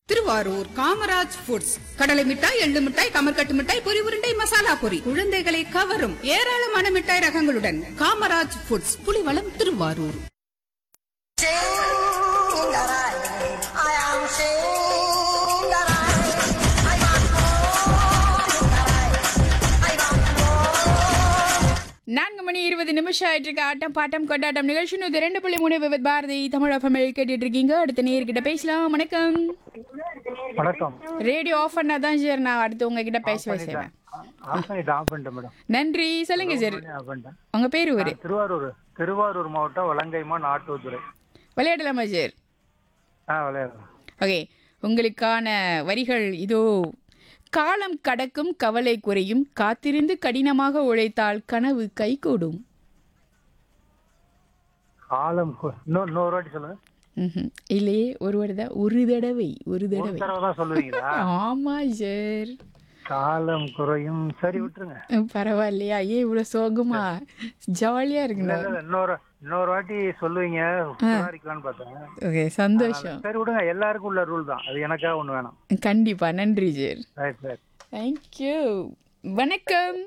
Thiruvarur Kamaraj foods கடலை மிட்டாய் எள்ளு மிட்டாய் கமர்கட்டு மிட்டாய் பொரி உருண்டை மசாலா பொரி குழந்தைகளை கவரும் ஏராளமான மிட்டாய் ரகங்களுடன் Kamaraj foods Pulivalam Thiruvarur Singaraye, I am Singaraye. I want more, I want more. நான்கு மணி இருபது நிமிஷம் ஆயிட்டு இருக்கு ஆட்டம் பாட்டம் கொண்டாட்டம் நிகழ்ச்சி நூத்தி ரெண்டு புள்ளி மூணு விவத் பாரதி தமிழ் எஃப்எம் கேட்டுட்டு இருக்கீங்க அடுத்த நேர்கிட்ட பேசலாம் வணக்கம் வணக்கம் ரேடியோ ஆஃப் பண்ணா தான் சார் நான் அடுத்து உங்ககிட்ட பேச செய்வேன் ஆஃப் பண்ணிட்டு ஆஃப் பண்ணிட்டேன் மேடம் நன்றி சொல்லுங்க சார் ஆஃப் பண்ணிட்டேன் உங்க பேரு ஊரு திருவாரூர் திருவாரூர் மாவட்டம் வலங்கைமா நாட்டுத்துறை விளையாடலாமா சார் ஆ விளையாடுறேன் ஓகே உங்களுக்கான வரிகள் இதோ காலம் கடக்கும் கவலை குறையும் காத்திருந்து கடினமாக உழைத்தால் கனவு கைகூடும் காலம் கு- இன்னொரு இன்னொரு வாட்டி சொல்லுங்க ம்ஹும். இல்லையே ஒரு தான் ஒரு தடவை ஒரு ஒரு தடவை தடவை தான் சொல்லுவீங்களா ஆமா சார் காலம் குறையும் சரி விட்டுருங்க பரவாயில்லையா ஏன் இவ்வளவு சோகமா ஜாலியா இல்ல, இருக்குண்ணா இல்ல, இன்னொரு இன்னொரு வாட்டி சொல்லுவீங்க சுதாரிக்கலாம்னு பார்த்தேன் ஓகே சந்தோஷம் சரி விடுங்க எல்லாருக்கும் உள்ள ரூல் தான் அது எனக்காக ஒண்ணு வேணாம் கண்டிப்பா நன்றி சார் ரைட் ரைட் தேங்க்யூ வணக்கம்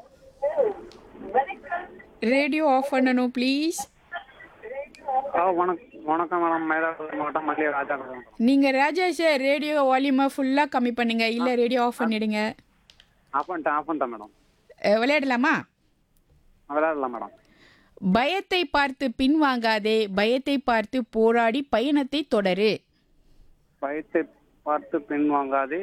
ரேடியோ ஆஃப் பண்ணணும் ப்ளீஸ் ஆ வணக்கம் வணக்கம் மேடம் மயிலாடுதுறை மாவட்டம் மல்லிகை ராஜா பேசுறேன். நீங்க ராஜா சார் ரேடியோ வால்யூமை ஃபுல்லா கம்மி பண்ணுங்க இல்ல ரேடியோ ஆஃப் பண்ணிடுங்க ஆஃப் பண்ணிட்டேன் ஆஃப் பண்ணிட்டேன் மேடம் அஹ், விளையாடலாமா விளையாடலாம் மேடம் பயத்தை பார்த்து பின்வாங்காதே பயத்தை பார்த்து போராடி பயணத்தை தொடரு பயத்தை பார்த்து பின் வாங்காதே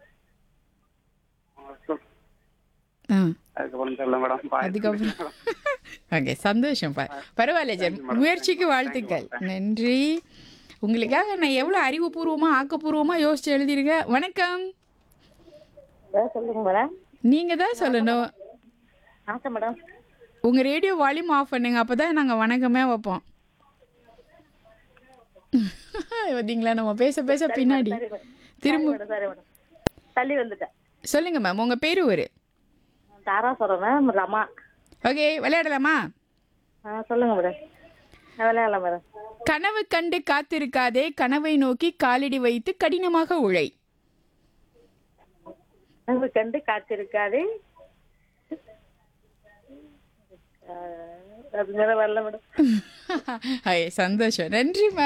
ஆ அதுக்கப்புறம் தெரியல மேடம் பாய் அதுக்கப்புறம் ஓகே சந்தோஷம் பா பரவாயில்ல சார் முயற்சிக்கு வாழ்த்துக்கள் நன்றி உங்களுக்காக நான் எவ்வளோ அறிவுபூர்வமாக ஆக்கப்பூர்வமாக யோசிச்சு எழுதியிருக்கேன் வணக்கம் சொல்லுங்க மேடம் நீங்கள் தான் சொல்லணும் வணக்கம் மேடம் உங்கள் ரேடியோ வால்யூம் ஆஃப் பண்ணுங்க அப்போ தான் நாங்கள் வணக்கமே வைப்போம் பார்த்தீங்களா நம்ம பேச பேச பின்னாடி திரும்ப மேடம் சரி மேடம் தள்ளி வந்துட்டேன் சொல்லுங்க மேம் உங்கள் பேர் ஒரு தாராசுரம் மேம் ரமா ஓகே விளையாடலாமா ஆ சொல்லுங்க மேடம் நான் விளையாடலாம் மேடம் கனவு கண்டு காத்திருக்காதே கனவை நோக்கி காலடி வைத்து கடினமாக உழை எனக்கு கண்டு காய்ச்சிருக்காது அது மேலே வரல மேடம் ஐ, சந்தோஷம் நன்றி மேம்